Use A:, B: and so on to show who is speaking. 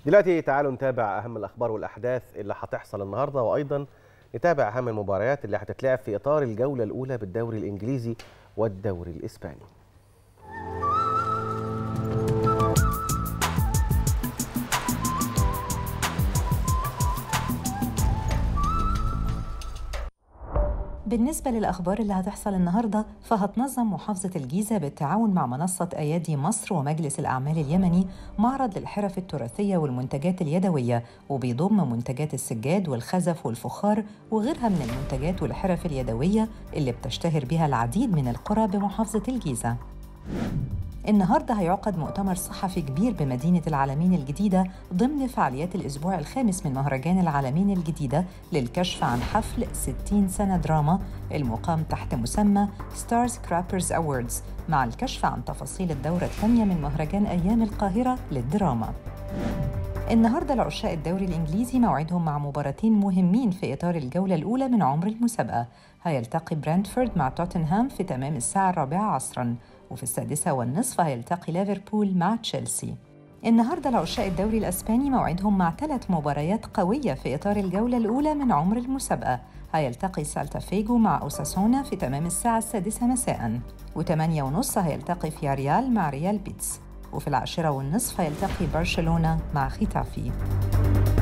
A: دلوقتي تعالوا نتابع اهم الاخبار والاحداث اللي هتحصل النهارده وايضا نتابع اهم المباريات اللي هتتلعب في اطار الجوله الاولى بالدوري الانجليزي والدوري الاسباني
B: بالنسبة للأخبار اللي هتحصل النهاردة فهتنظم محافظة الجيزة بالتعاون مع منصة أيادي مصر ومجلس الأعمال اليمني معرض للحرف التراثية والمنتجات اليدوية وبيضم منتجات السجاد والخزف والفخار وغيرها من المنتجات والحرف اليدوية اللي بتشتهر بها العديد من القرى بمحافظة الجيزة النهارده هيعقد مؤتمر صحفي كبير بمدينة العالمين الجديدة ضمن فعاليات الأسبوع الخامس من مهرجان العالمين الجديدة للكشف عن حفل 60 سنة دراما المقام تحت مسمى ستارز كرابرز أوردز مع الكشف عن تفاصيل الدورة الثانية من مهرجان أيام القاهرة للدراما. النهارده لعشاق الدوري الانجليزي موعدهم مع مباراتين مهمين في اطار الجوله الاولى من عمر المسابقه هيلتقي برنتفورد مع توتنهام في تمام الساعه الرابعه عصرا وفي السادسه والنصف هيلتقي ليفربول مع تشيلسي النهارده لعشاق الدوري الاسباني موعدهم مع ثلاث مباريات قويه في اطار الجوله الاولى من عمر المسابقه هيلتقي سالتا فيجو مع أوساسونا في تمام الساعة السادسة مساء وثمانية ونص هيلتقي فياريال مع ريال بيتس وفي العاشرة والنصف هيلتقي برشلونة مع ختافي